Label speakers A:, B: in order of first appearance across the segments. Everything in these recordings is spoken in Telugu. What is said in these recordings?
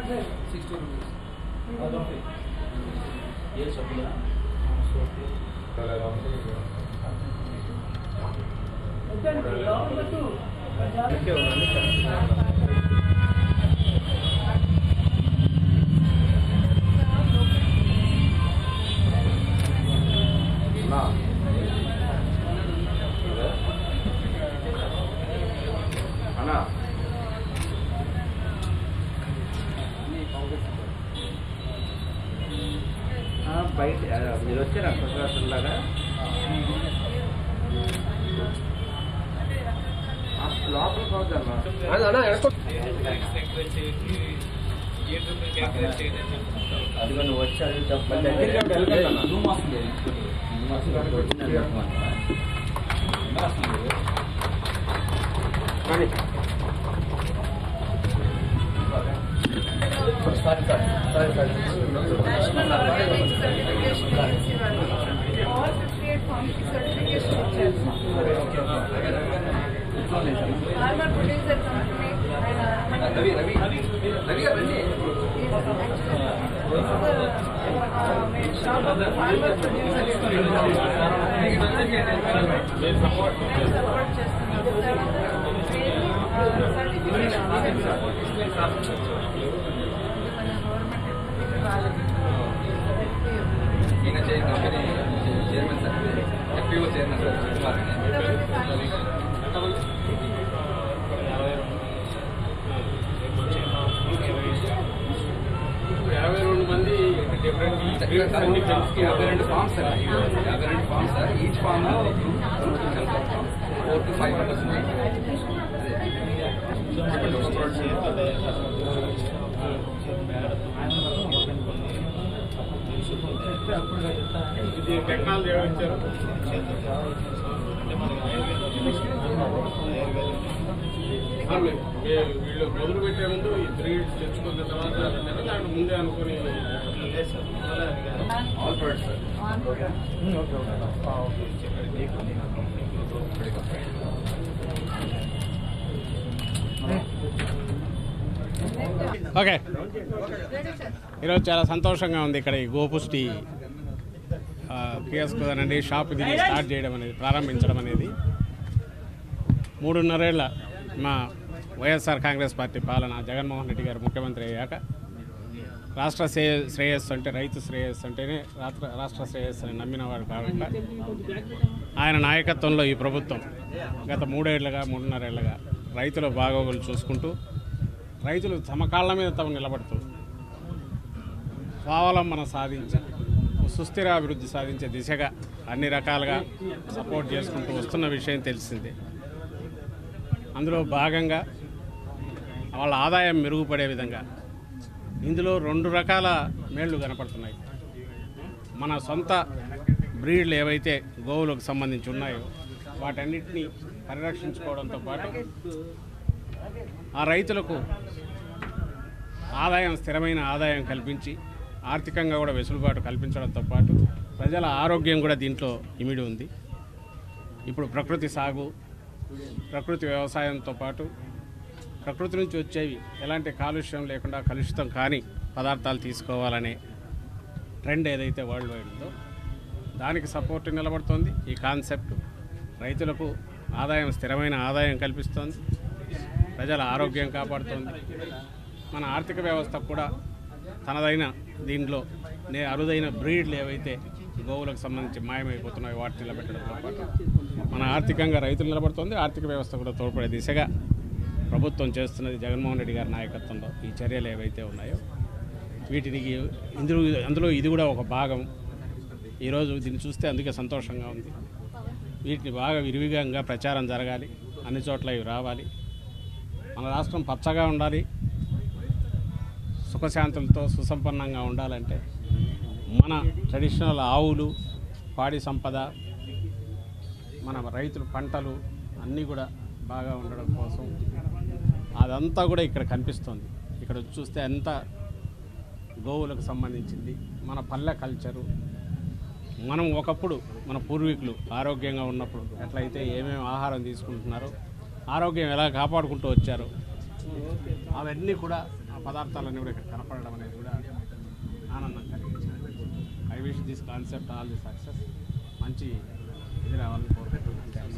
A: సిక్స్టీ రూపీస్
B: ఏ సబ్బులా
C: అన్నా బయట మీరు వచ్చారా కొత్తలాగా లోపలికి అవుతాను
B: అదిగో నువ్వు వచ్చి అది
C: రూమ్ వస్తుంది
D: నేషనల్ ఆర్గనైజింగ్ సర్టిఫికేషన్ ఇచ్చేవారు all fifty eight farms certification ఇచ్చారు farmer producer company
C: Ravi Ravi Ravi garu రండి
D: shop of farmer producer support చేస్తున్నాం
C: ఈయన చే company chairman sir FPO chairman sir Kumar అని
E: యాభై రెండు మంది డిఫరెంట్
C: యాభై రెండు ఫార్మ్స్ సార్ యాభై రెండు farms sir each farm four to five members ఉన్నాయి చెప్పండి ఒక ప్రోడక్ట్
E: ఇది టెక్నాలజీ ఎవరు ఇచ్చారు ఆ, మీ- మీ- వీళ్ళు మొదలు పెట్టే ముందు ఈ బ్రీడ్స్ తెచ్చుకున్న తర్వాత తిన్నారా? దానికి ముందే అనుకుని
C: ఆల్ ప్రొడక్ట్స్ సార్
E: ఓకే ఈరోజు చాలా సంతోషంగా ఉంది ఇక్కడ ఈ గోపుష్టి కియస్క్ అనండి షాప్ దీన్ని స్టార్ట్ చేయడం అనేది ప్రారంభించడం అనేది మూడున్నరేళ్ల మా వైఎస్ఆర్ కాంగ్రెస్ పార్టీ పాలన జగన్మోహన్ రెడ్డి గారు ముఖ్యమంత్రి అయ్యాక రాష్ట్ర శ్రేయ శ్రేయస్సు అంటే రైతు శ్రేయస్సు అంటేనే రాష్ట్ర రాష్ట్ర శ్రేయస్సు అని నమ్మినవాడు కాకుండా ఆయన నాయకత్వంలో ఈ ప్రభుత్వం గత మూడేళ్లుగా మూడున్నరేళ్లుగా రైతుల బాగోగులు చూసుకుంటూ రైతులు తమ కాళ్ళ మీద తమ నిలబడుతూ స్వావలంబన సాధించి సుస్థిర అభివృద్ధి సాధించే దిశగా అన్ని రకాలుగా సపోర్ట్ చేసుకుంటూ వస్తున్న విషయం తెలిసిందే అందులో భాగంగా వాళ్ళ ఆదాయం మెరుగుపడే విధంగా ఇందులో రెండు రకాల మేళ్లు కనపడుతున్నాయి మన సొంత బ్రీడ్లు ఏవైతే గోవులకు సంబంధించి ఉన్నాయో వాటన్నిటిని పరిరక్షించుకోవడంతో పాటు ఆ రైతులకు ఆదాయం స్థిరమైన ఆదాయం కల్పించి ఆర్థికంగా కూడా వెసులుబాటు కల్పించడంతో పాటు ప్రజల ఆరోగ్యం కూడా దీంట్లో ఇమిడి ఉంది ఇప్పుడు ప్రకృతి సాగు ప్రకృతి వ్యవసాయంతో పాటు ప్రకృతి నుంచి వచ్చేవి ఎలాంటి కాలుష్యం లేకుండా కలుషితం కాని పదార్థాలు తీసుకోవాలనే ట్రెండ్ ఏదైతే వరల్డ్ వైడ్ ఉందో దానికి సపోర్ట్ నిలబడుతోంది ఈ కాన్సెప్ట్ రైతులకు ఆదాయం స్థిరమైన ఆదాయం కల్పిస్తోంది ప్రజల ఆరోగ్యం కాపాడుతోంది మన ఆర్థిక వ్యవస్థ కూడా తనదైన దీంట్లో నే అరుదైన బ్రీడ్లు ఏవైతే గోవులకు సంబంధించి మాయమైపోతున్నాయో వాటిని నిలబెట్టడంతో పాటు మన ఆర్థికంగా రైతులు నిలబడుతుంది ఆర్థిక వ్యవస్థ కూడా తోడ్పడే దిశగా ప్రభుత్వం చేస్తున్నది జగన్మోహన్ రెడ్డి గారి నాయకత్వంలో ఈ చర్యలు ఏవైతే ఉన్నాయో వీటిని ఇందులో అందులో ఇది కూడా ఒక భాగం ఈరోజు దీన్ని చూస్తే అందుకే సంతోషంగా ఉంది వీటిని బాగా విరివిగా ప్రచారం జరగాలి అన్ని చోట్ల ఇవి రావాలి మన రాష్ట్రం పచ్చగా ఉండాలి సుఖశాంతులతో సుసంపన్నంగా ఉండాలంటే మన ట్రెడిషనల్ ఆవులు పాడి సంపద మన రైతులు పంటలు అన్నీ కూడా బాగా ఉండడం కోసం అదంతా కూడా ఇక్కడ కనిపిస్తుంది ఇక్కడ చూస్తే అంతా గోవులకు సంబంధించింది మన పల్లె కల్చరు మనం ఒకప్పుడు మన పూర్వీకులు ఆరోగ్యంగా ఉన్నప్పుడు ఎట్లయితే ఏమేమి ఆహారం తీసుకుంటున్నారో ఆరోగ్యం ఎలా కాపాడుకుంటూ వచ్చారో అవన్నీ కూడా ఆ పదార్థాలన్నీ కూడా ఇక్కడ కనపడడం అనేది కూడా ఆనందం కలిగించింది I wish this concept all the success మంచి ఇది రావాలని కోరుకుంటున్నాను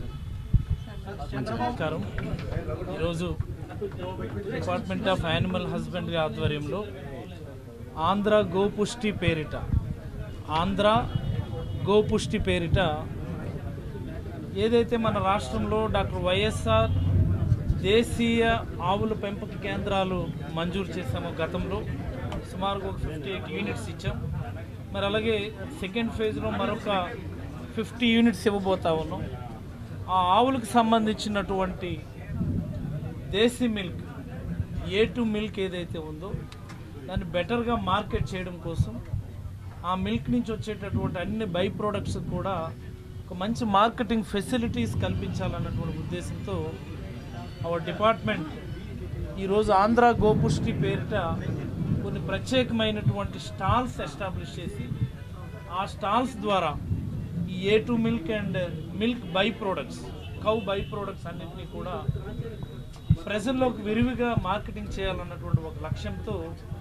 A: నమస్కారం ఈరోజు డిపార్ట్మెంట్ ఆఫ్ యానిమల్ హస్బెండరీ ఆధ్వర్యంలో ఆంధ్ర గోపుష్టి పేరిట ఆంధ్ర గోపుష్టి పేరిట ఏదైతే మన రాష్ట్రంలో డాక్టర్ వైఎస్ఆర్ దేశీయ ఆవుల పెంపక కేంద్రాలు మంజూరు చేశామో గతంలో సుమారుగా ఒక ఫిఫ్టీ ఎయిట్ యూనిట్స్ ఇచ్చాం మరి అలాగే సెకండ్ ఫేజ్లో మరొక ఫిఫ్టీ యూనిట్స్ ఇవ్వబోతా ఉన్నాం ఆ ఆవులకు సంబంధించినటువంటి desi milk A two milk ఏదైతే ఉందో దాన్ని బెటర్గా మార్కెట్ చేయడం కోసం ఆ మిల్క్ నుంచి వచ్చేటటువంటి అన్ని బై ప్రోడక్ట్స్ కూడా ఒక మంచి మార్కెటింగ్ ఫెసిలిటీస్ కల్పించాలన్నటువంటి ఉద్దేశంతో అవర్ డిపార్ట్మెంట్ ఈరోజు ఆంధ్ర గోపుష్టి పేరిట కొన్ని ప్రత్యేకమైనటువంటి స్టాల్స్ ఎస్టాబ్లిష్ చేసి ఆ స్టాల్స్ ద్వారా ఈ A two milk and milk by products cow by products అన్నింటినీ కూడా ప్రజల్లోకి విరివిగా మార్కెటింగ్ చేయాలన్నటువంటి ఒక లక్ష్యంతో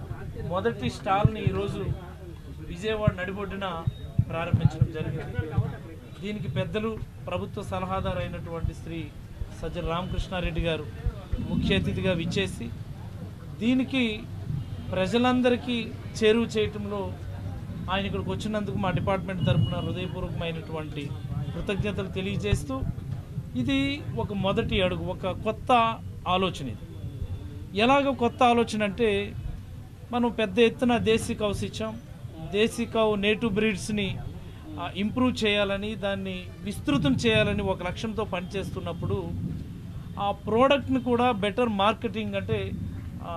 A: మొదటి స్టాల్ని ఈరోజు విజయవాడ నడిబొడ్డున ప్రారంభించడం జరిగింది దీనికి పెద్దలు ప్రభుత్వ సలహాదారు అయినటువంటి శ్రీ సజ్జల రామకృష్ణారెడ్డి గారు ముఖ్య అతిథిగా విచ్చేసి దీనికి ప్రజలందరికీ చేరువ చేయటంలో ఆయన ఇక్కడికి వచ్చినందుకు మా డిపార్ట్మెంట్ తరఫున హృదయపూర్వకమైనటువంటి కృతజ్ఞతలు తెలియజేస్తూ ఇది ఒక మొదటి అడుగు ఒక కొత్త ఆలోచన ఇది ఎలాగ కొత్త ఆలోచన అంటే మనం పెద్ద ఎత్తున దేశీ కౌస్ ఇచ్చాం దేశీ కౌ నేటివ్ బ్రీడ్స్ని ఇంప్రూవ్ చేయాలని దాన్ని విస్తృతం చేయాలని ఒక లక్ష్యంతో పనిచేస్తున్నప్పుడు ఆ ప్రోడక్ట్ని కూడా బెటర్ మార్కెటింగ్ అంటే ఆ,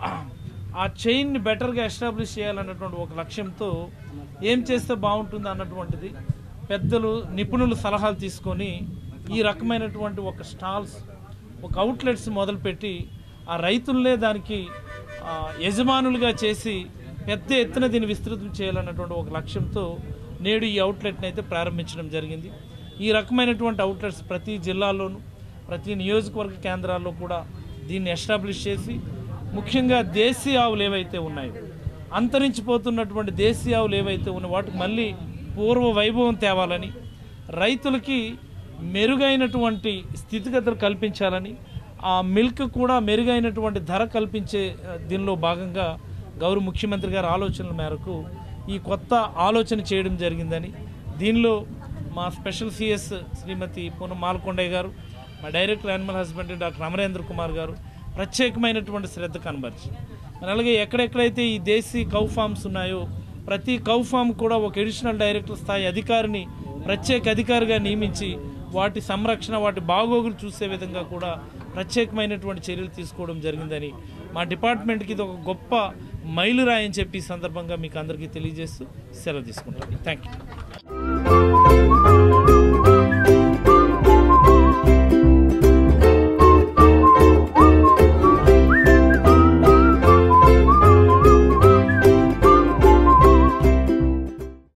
A: ఆ చైన్ని బెటర్గా ఎస్టాబ్లిష్ చేయాలన్నటువంటి ఒక లక్ష్యంతో ఏం చేస్తే బాగుంటుంది అన్నటువంటిది పెద్దలు నిపుణులు సలహాలు తీసుకొని ఈ రకమైనటువంటి ఒక స్టాల్స్ ఒక అవుట్లెట్స్ మొదలుపెట్టి ఆ రైతులనే దానికి ఆ, యజమానులుగా చేసి పెద్ద ఎత్తున దీన్ని విస్తృతం చేయాలన్నటువంటి ఒక లక్ష్యంతో నేడు ఈ అవుట్లెట్ని అయితే ప్రారంభించడం జరిగింది ఈ రకమైనటువంటి అవుట్లెట్స్ ప్రతి జిల్లాలోనూ ప్రతి నియోజకవర్గ కేంద్రాల్లో కూడా దీన్ని ఎస్టాబ్లిష్ చేసి ముఖ్యంగా దేశీ ఆవులు ఏవైతే ఉన్నాయో అంతరించిపోతున్నటువంటి దేశీ ఆవులు ఏవైతే ఉన్నాయో వాటికి మళ్ళీ పూర్వ వైభవం తేవాలని రైతులకి మెరుగైనటువంటి స్థితిగతులు కల్పించాలని ఆ మిల్క్ కూడా మెరుగైనటువంటి ధర కల్పించే ఆ, దీనిలో భాగంగా గౌరవ ముఖ్యమంత్రి గారి ఆలోచనల మేరకు ఈ కొత్త ఆలోచన చేయడం జరిగిందని దీనిలో మా స్పెషల్ సిఎస్ శ్రీమతి పూనం మాల్కొండయ్య గారు మా director animal husbandry doctor Amarendra Kumar garu ప్రత్యేకమైనటువంటి శ్రద్ధ కనబరిచి మరి అలాగే ఎక్కడెక్కడైతే ఈ దేశీ కౌ ఫామ్స్ ఉన్నాయో ప్రతి కౌ ఫామ్ కూడా ఒక ఎడిషనల్ డైరెక్టర్ స్థాయి అధికారిని ప్రత్యేక అధికారిగా నియమించి వాటి సంరక్షణ వాటి బాగోగులు చూసే విధంగా కూడా ప్రత్యేకమైనటువంటి చర్యలు తీసుకోవడం జరిగిందని మా డిపార్ట్మెంట్కి ఇది ఒక గొప్ప మైలురాయి అని చెప్పి ఈ సందర్భంగా మీకు అందరికీ తెలియజేస్తూ సెలవు తీసుకుంటాను థ్యాంక్ యూ